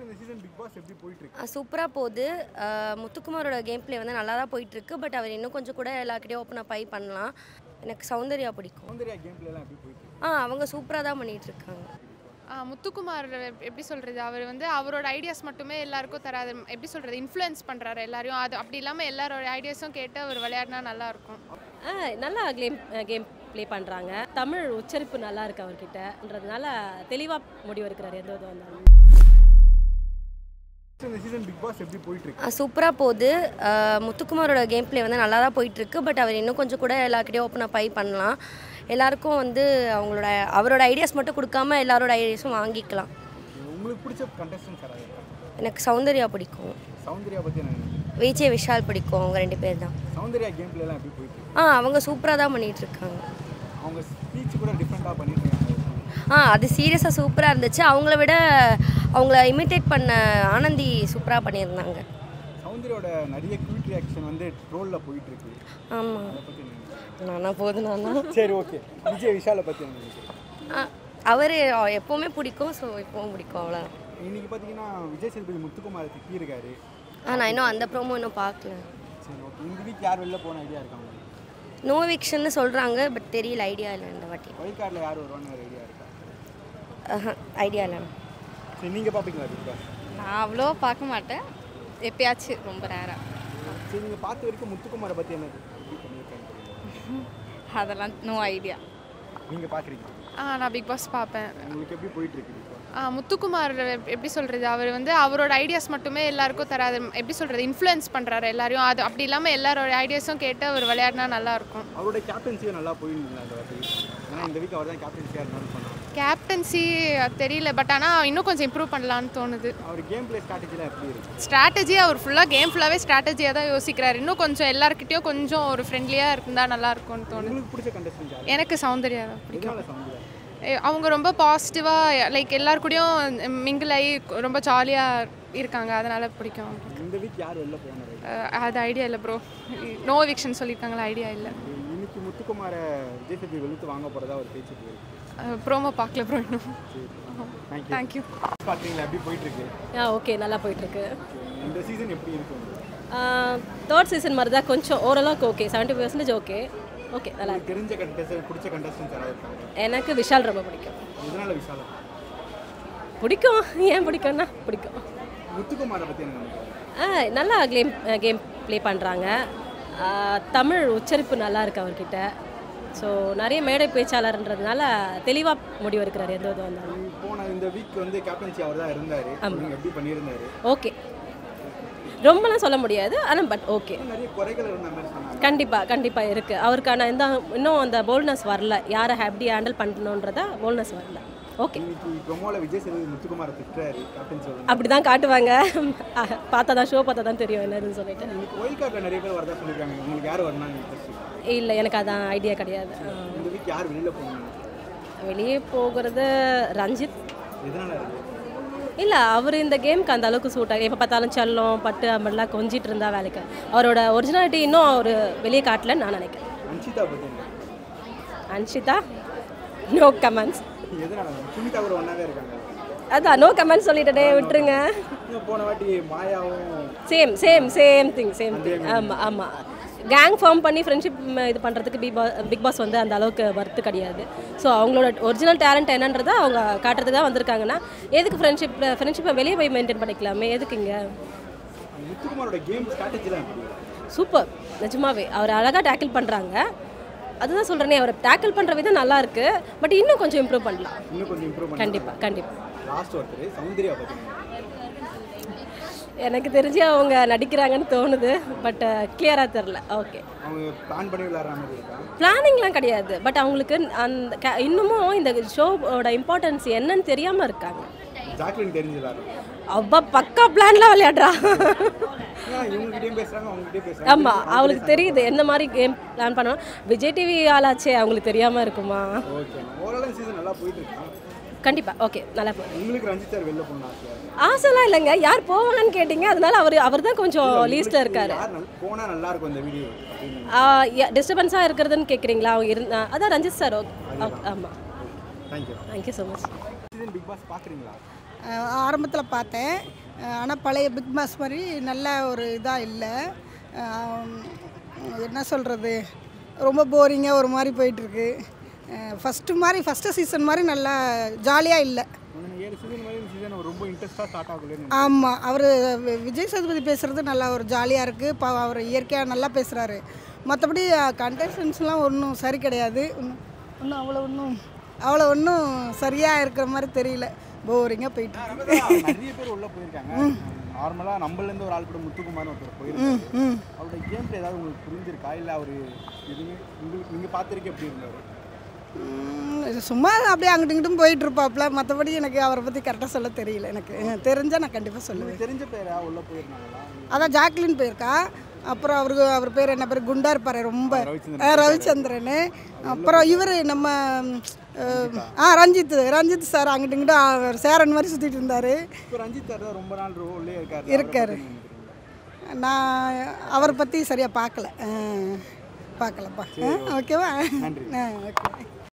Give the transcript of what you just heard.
இந்த season Bigg pass எப்படி போயிட்டு இருக்கு சூப்பராக போகுது அஹ் முத்துக்குமாரோட கேம் ப்ளே வந்து நல்லா தான் போயிட்டுருக்கு பட் அவர் இன்னும் கொஞ்சம் கூட எல்லாருக்கிட்டையும் ஓப்பன் அப் ஆகி பண்ணலாம் எனக்கு சௌந்தர்யா பிடிக்கும் சௌந்தர்யா கேம் பிளேலாம் எப்படி போயிட்டு இருக்கு ஆ அவங்க சூப்பராக தான் பண்ணிகிட்டு இருக்காங்க ஆ, முத்துக்குமார் எப்- எப்படி சொல்கிறது அவர் வந்து அவரோட ஐடியாஸ் மட்டுமே எல்லாருக்கும் தராது எப்படி சொல்கிறது இன்ஃப்ளூயன்ஸ் பண்ணுறாரு எல்லாரையும் அது அப்படி இல்லாமல் எல்லாரோட ஐடியாஸும் கேட்டு அவர் விளையாடினா நல்லாயிருக்கும் ஆ நல்லா கேம் கேம் ப்ளே பண்ணுறாங்க தமிழ் உச்சரிப்பு நல்லா இருக்கு அவர்கிட்டன்றதுனால தெளிவாக முடிவு எடுக்கிறாரு எந்த இது வந்தாலும் இந்த சீசன் பிக் பாஸ் எப்படி போயிட்டு இருக்கு சூப்பராக போகுது அஹ் முத்துக்குமாரோட கேம் ப்ளே வந்து நல்லா தான் போயிட்டுருக்கு பட் அவர் இன்னும் கொஞ்சம் கூட எல்லாருக்கிட்டையும் ஓப்பன் அப் ஆகி பண்ணலாம் எல்லாருக்கும் வந்து அவங்களோட அவரோட ஐடியாஸ் மட்டும் கொடுக்காம எல்லாரோட ஐடியாஸும் வாங்கிக்கலாம் உங்களுக்கு பிடிச்ச கண்டஸ்டன்ஸ் யாராவது இருக்காங்க எனக்கு சௌந்தர்யா பிடிக்கும் சௌந்தர்யா பற்றி என்ன நினைக்கிறீங்க? விஜய் விஷால் பிடிக்கும் அவங்க ரெண்டு பேர் தான் சௌந்தர்யா கேம் பிளேலாம் எப்படி போயிட்டு இருக்கு ஆ அவங்க சூப்பராக தான் பண்ணிகிட்டு இருக்காங்க அவங்க ஸ்பீச் கூட டிஃப்ரெண்ட்டாக பண்ணிட்டு இருக்காங்க ஆ அது சீரியஸாக சூப்பராக இருந்துச்சு அவங்கள விட அவங்கள இமிட்டேட் பண்ண ஆனந்தி சூப்பராக பண்ணியிருந்தாங்க சௌந்தர்யோட நிறைய க்யூட் ரியாக்ஷன் வந்து ட்ரோலில் போயிட்டு இருக்கு ஆமாம் அதை பற்றி என்ன நினைக்கிறீங்க? நானா போதும் நானா சரி ஓகே விஜய் விஷாலை பற்றி என்ன நினைக்கிறீங்க அவர் எப்போவுமே பிடிக்கும் ஸோ இப்போவும் பிடிக்கும் அவ்வளோ இன்னைக்கு பார்த்தீங்கன்னா விஜய் சேதுபதி முத்துக்குமார் திட்டியிருக்காரு ஆ நான் இன்னும் அந்த ப்ரோமோ இன்னும் பார்க்கல சரி ஓகே இந்த வீக் யார் வெளில போன ஐடியா இருக்காங்க நோ விக்ஷன்னு சொல்கிறாங்க பட் தெரியல ஐடியா இல்லை இந்த வாட்டி ஒயிட் கார்டில் யார் வருவான்னு ஒரு ஐடியா இருக்கா ஐடியா இல்லை சரி நீங்கள் பார்ப்பீங்களா பிக் பாஸ் நான் அவ்வளோ பார்க்க மாட்டேன் எப்பயாச்சும் ரொம்ப ரேராக சரி நீங்கள் பார்த்த வரைக்கும் முத்துக்குமாரை பற்றி என்ன எப்படி பண்ணியிருக்காங்க அதெல்லாம் நோ ஐடியா நீங்கள் பார்க்குறீங்க ஆ நான் பிக் பாஸ் பார்ப்பேன் உங்களுக்கு எப்படி போயிட்டு இருக்கு பிக் பாஸ் ஆ, முத்துக்குமார் எப்- எப்படி சொல்கிறது அவர் வந்து அவரோட ஐடியாஸ் மட்டுமே எல்லாருக்கும் தராது எப்படி சொல்கிறது இன்ஃப்ளூயன்ஸ் பண்ணுறாரு எல்லாரையும் அது அப்படி இல்லாமல் எல்லாரோட ஐடியாஸும் கேட்டு அவர் விளையாடினா நல்லாயிருக்கும் அவரோட கேப்டன்சியும் நல்லா போயிருந்தீங்களா அந்த வாட்டி ஏன்னா இந்த வீக் அவர் தான் கேப்டன்சியாக இருந்தாலும் பண்ணாங்க கேப்டன்சி தெரியல பட் ஆனால் இன்னும் கொஞ்சம் இம்ப்ரூவ் பண்ணலான்னு தோணுது அவர் கேம் பிளே ஸ்ட்ராட்டஜிலாம் எப்படி இருக்கு ஸ்ட்ராட்டஜி அவர் ஃபுல்லாக கேம் ஃபுல்லாகவே ஸ்ட்ராட்டஜியாக தான் யோசிக்கிறாரு இன்னும் கொஞ்சம் எல்லாருக்கிட்டேயும் கொஞ்சம் ஒரு ஃப்ரெண்ட்லியாக இருந்தால் நல்லா இருக்கும்னு தோணுது உங்களுக்கு பிடிச்ச கண்டஸ்டன்ட் யார் எனக்கு சௌந்தர்யா தான் பிடிக்கும் எதனால சௌந்தர்யா ஏ, அவங்க ரொம்ப பாசிட்டிவாக லைக் எல்லார் கூடயும் மிங்கிள் ஆகி ரொம்ப ஜாலியாக இருக்காங்க அதனால் பிடிக்கும் இந்த வீக் யார் வெளில போனார் அஹ், அது ஐடியா இல்லை ப்ரோ நோ விக்ஷன் சொல்லியிருக்காங்களா ஐடியா இல்லை இன்னைக்கு முத்துக்குமாரை விஜய் சேதுபதி வெளுத்து வாங்க போகிறதா ஒரு பேச்சு போயிருக்கு ப்ரோமோ பார்க்கல ப்ரோ இன்னும் தேங்க்யூ தேங்க்யூ பார்க்குறீங்களா எப்படி போயிட்டு இருக்கு ஆ ஓகே நல்லா போயிட்டுருக்கு இந்த சீசன் எப்படி இருக்கு உங்களுக்கு தேர்ட் சீசன் மாதிரி தான் கொஞ்சம் ஓரளவுக்கு okay seventy percentage okay okay நல்லா இருக்கு உங்களுக்கு தெரிஞ்ச கண்டஸ்டன்ட் பிடிச்ச கண்டஸ்டன்ஸ் யாராவது இருக்காங்க எனக்கு விஷால் ரொம்ப பிடிக்கும் எதனால விஷாலம் பிடிக்கும் ஏன் பிடிக்கும்னா பிடிக்கும் முத்துக்குமாரை பற்றி என்ன நினைக்கிறீங்க ஆ நல்லா கேம் கேம் ப்ளே பண்ணுறாங்க தமிழ் உச்சரிப்பு நல்லா இருக்கு அவர்கிட்ட ஸோ நிறைய மேடை பேச்சாளர்ன்றதுனால தெளிவாக முடிவு எடுக்கிறாரு எந்த இது வந்தாலும் போன இந்த வீக் வந்து கேப்டன்சி அவர் தான் இருந்தார் நீங்கள் எப்படி பண்ணியிருந்தாரு ஓகே ரொம்பலாம் சொல்ல முடியாது ஆனால் பட் ஓகே நிறைய குறைகள் இருந்த மாதிரி சொன்னாங்க கண்டிப்பாக கண்டிப்பாக இருக்குது அவருக்கான எந்த இன்னும் அந்த போல்னஸ் வரல யாரை எப்படி ஹேண்டில் பண்ணணுன்றத போல்னஸ் வரல ஓகே இன்னைக்கு ப்ரொமோல விஜய் சேதுபதி முத்துக்குமாரை திட்டுறாரு கேப்டன்சி வந்து அப்படி தான் காட்டுவாங்க அஹ், பார்த்தா தான் ஷோ பார்த்தா தான் தெரியும் என்னதுன்னு சொல்லிட்டு இன்னைக்கு ஒயிட் கார்டில் நிறைய பேர் வரதா சொல்லியிருக்காங்க உங்களுக்கு யார் வரணும் இன்ட்ரெஸ்ட் இல்லை எனக்கு அதான் ஐடியா கிடையாது அஹ், இந்த வீக் யார் வெளியில் போகணும் வெளியே போகிறது ரஞ்சித் எதனால இருக்கு இல்லை அவர் இந்த கேமுக்கு அந்த அளவுக்கு சூட் ஆகி எப்போ பார்த்தாலும் செல்லம் பட்டு அப்படிலாம் கொஞ்சிட்டு இருந்தா வேலைக்கு அவரோட ஒரிஜினாலிட்டி இன்னும் அவர் வெளியே காட்டலன்னு நான் நினைக்கிறேன் அன்ஷிதா பற்றி என்ன அன்ஷிதா நோ கமெண்ட்ஸ் எதனால சுமிதா கூட ஒன்றாவே இருக்காங்க அதான் நோ கமெண்ட்ஸ் சொல்லிட்டே விட்டுருங்க இன்னும் போன வாட்டி மாயாவும் same same same thing same thing ஆமாம் ஆமாம் கேங் ஃபார்ம் பண்ணி ஃப்ரெண்ட்ஷிப் இது பண்ணுறதுக்கு பிக் பாஸ் பிக் பாஸ் வந்து அந்த அளவுக்கு வர்த்து கிடையாது ஸோ அவங்களோட ஒரிஜினல் டேலண்ட் என்னன்றதை அவங்க காட்டுறதுக்கு தான் வந்திருக்காங்கன்னா எதுக்கு ஃப்ரெண்ட்ஷிப் ஃப்ரெண்ட்ஷிப்பை வெளியே போய் மெயின்டைன் பண்ணிக்கலாமே எதுக்கு இங்கே முத்துக்குமாரோட கேம் ஸ்ட்ராட்டஜிலாம் எப்படி சூப்பர் நிஜமாவே அவர் அழகாக டேக்கிள் பண்ணுறாங்க அதுதான் சொல்கிறேனே அவர் டேக்கிள் பண்ணுற விதம் நல்லா இருக்கு பட் இன்னும் கொஞ்சம் இம்ப்ரூவ் பண்ணலாம் இன்னும் கொஞ்சம் இம்ப்ரூவ் பண்ணி கண்டிப்பாக கண்டிப்பாக லாஸ்ட் ஒருத்தர் சௌந்தர்யா பற்றி எனக்கு தெரிஞ்சு அவங்க நடிக்கிறாங்கன்னு தோணுது பட் கிளியராக தெரில ஓகே அவங்க பிளான் பண்ணி விளையாடுற மாதிரி இருக்கா பிளானிங்லாம் கிடையாது பட் அவங்களுக்கு அந்த க- இன்னமும் இந்த ஷோவோட இம்பார்ட்டன்ஸ் என்னன்னு தெரியாமல் இருக்காங்க ஜாக்லின் தெரிஞ்சு விளையாடுறாங்க அவ்வா பக்கா பிளான்லாம் விளையாடுறா ஏன்னா இவங்ககிட்டயும் பேசுறாங்க அவங்ககிட்டயும் பேசுறாங்க ஆமாம் அவளுக்கு தெரியுது எந்த மாதிரி கேம் பிளான் பண்ணணும் விஜய் டிவி ஆளாச்சே அவங்களுக்கு தெரியாமல் இருக்குமா ஓகே ஓரளவு சீசன் நல்லா போயிட்டு இருக்கா கண்டிப்பாக ஓகே நல்லா போகுது உங்களுக்கு ரஞ்சித் சார் வெளில போகணும் ஆசையா இருக்கு. ஆசைலாம் இல்லைங்க யார் போவாங்கன்னு கேட்டிங்க அதனால அவர் அவர் தான் கொஞ்சம் லீஸ்ட்டில் இருக்காரு யார் நல்ல- போனா நல்லா இருக்கும் இந்த வீடியோ அப்படின்னு டிஸ்டர்பன்ஸாக இருக்கிறதுன்னு கேட்குறீங்களா அவங்க இருந்தா அதான் ரஞ்சித் சார் ஓகே ஆமாம் thank you thank you so much season Bigg Boss பார்க்குறீங்களா ஆரம்பத்தில் பார்த்தேன் ஆனால் பழைய பிக் பாஸ் மாதிரி நல்ல ஒரு இதாக இல்லை என்ன சொல்கிறது ரொம்ப போரிங்காக ஒரு மாதிரி போயிட்டுருக்கு ஃபஸ்ட்டு மாதிரி ஃபஸ்ட்டு சீசன் மாதிரி நல்லா ஜாலியாக இல்லை உங்க ஏழு சீசன் மாதிரி சீசன் ரொம்ப இன்ட்ரெஸ்ட்டாக ஸ்டார்ட் ஆகலன்னு ஆமாம் அவர் விஜய் சேதுபதி பேசுகிறது நல்லா ஒரு ஜாலியாக இருக்குது இப்போ அவர் இயற்கையாக நல்லா பேசுகிறாரு மற்றபடி கண்டஸ்டன்ஸ்லாம் ஒன்றும் சரி கிடையாது ஒன்றும் அவ்வளோ ஒன்றும் அவ்வளோ ஒன்றும் சரியாக இருக்கிற மாதிரி தெரியல போரிங்காக போயிட்டு இருக்கு. நிறைய பேர் உள்ள போயிருக்காங்க நார்மலாக நம்மளேருந்து ஒரு ஆள் கூட முத்துக்குமார்னு ஒருத்தர் போயிருக்காரு ம் அவரோட கேம் பிளே ஏதாவது உங்களுக்கு புரிஞ்சிருக்கா இல்லை அவர் எதுவுமே உங்களுக்கு நீங்கள் பார்த்துருக்க எப்படி இருந்தார் ம், இது சும்மா அப்படியே அங்கிட்டு இங்கிட்டும் போயிட்டு இருப்பாப்ல மற்றபடி எனக்கு அவரை பற்றி கரெக்டாக சொல்ல தெரியல எனக்கு தெரிஞ்சால் நான் கண்டிப்பாக சொல்லுவேன் உங்களுக்கு தெரிஞ்ச பேரா உள்ள போயிருந்தாங்களா அதான் ஜாக்லின் போயிருக்கா அப்புறம் அவருக்கு அவர் பேர் என்ன பேர் குண்டா இருப்பார் ரொம்ப ரவிச்சந்திரன். ஆ, ரவிச்சந்திரன் அப்புறம் இவர் நம்ம ம், ஆ ரஞ்சித் ரஞ்சித் சார் அங்கிட்டு இங்கிட்டு அவர் சேரன் மாதிரி சுற்றிட்டு இருந்தார் இப்போ ரஞ்சித் சார் தான் ரொம்ப நாள் உள்ளே இருக்காரு இருக்காரு. நான் அவரை பற்றி சரியாக பார்க்கல ஆ, பார்க்கலப்பா ஆ, ஓகேவா நன்றி. ஆ ஓகே